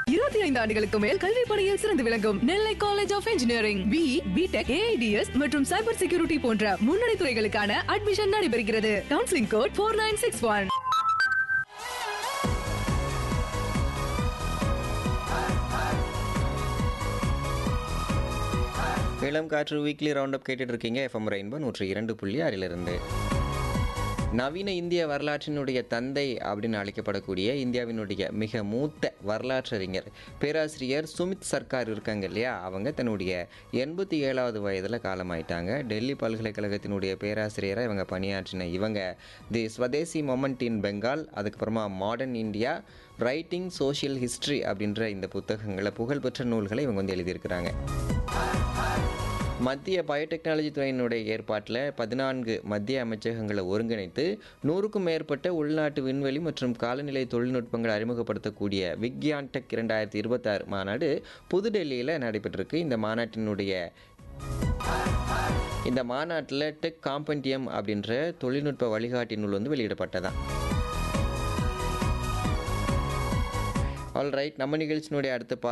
இருபத்தி ஐந்து ஆண்டுகளுக்கு மேல் கல்வி பணியில் சிறந்து விளங்கும் Nellai college of engineering B BTech AIDS மற்றும் சைபர் செக்யூரிட்டி போன்ற முன்னணி துறைகளுக்கான அட்மிஷன் நடைபெறுகிறது counselling code four nine six one இளம் காற்று வீக்லி ரவுண்ட் அப் கேட்டுட்டு இருக்கீங்க எஃப்எம் ரெயின்போ நூற்றி இரண்டு புள்ளி ஆறிலிருந்து நவீன இந்திய வரலாற்றினுடைய தந்தை அப்படின்னு அழைக்கப்படக்கூடிய இந்தியாவினுடைய மிக மூத்த வரலாற்றறிஞர் பேராசிரியர் சுமித் சர்க்கார் இருக்காங்க இல்லையா அவங்க தன்னுடைய எண்பத்தி ஏழாவது வயதில் காலமாயிட்டாங்க டெல்லி பல்கலைக்கழகத்தினுடைய பேராசிரியராக இவங்க பணியாற்றின இவங்க தி ஸ்வதேசி மொமெண்ட் இன் பெங்கால் அதுக்கப்புறமா modern India writing social history அப்படின்ற இந்த புத்தகங்களை புகழ்பெற்ற நூல்களை இவங்க வந்து எழுதியிருக்கிறாங்க மத்திய பயோடெக்னாலஜி துறையினுடைய ஏற்பாட்டில் பதினான்கு மத்திய அமைச்சகங்களை ஒருங்கிணைத்து நூறுக்கும் மேற்பட்ட உள்நாட்டு விண்வெளி மற்றும் காலநிலை தொழில்நுட்பங்களை அறிமுகப்படுத்தக்கூடிய விக்யான் டெக் இரண்டாயிரத்தி இருபத்தாறு மாநாடு புதுடெல்லியில் நடைபெற்றிருக்கு இந்த மாநாட்டினுடைய இந்த மாநாட்டில் டெக் காம்பண்டியம் அப்படின்ற தொழில்நுட்ப வழிகாட்டி நூல் வந்து வெளியிடப்பட்டதான் ஆல் ரைட் நம்ம நிகழ்ச்சியினுடைய அடுத்த பா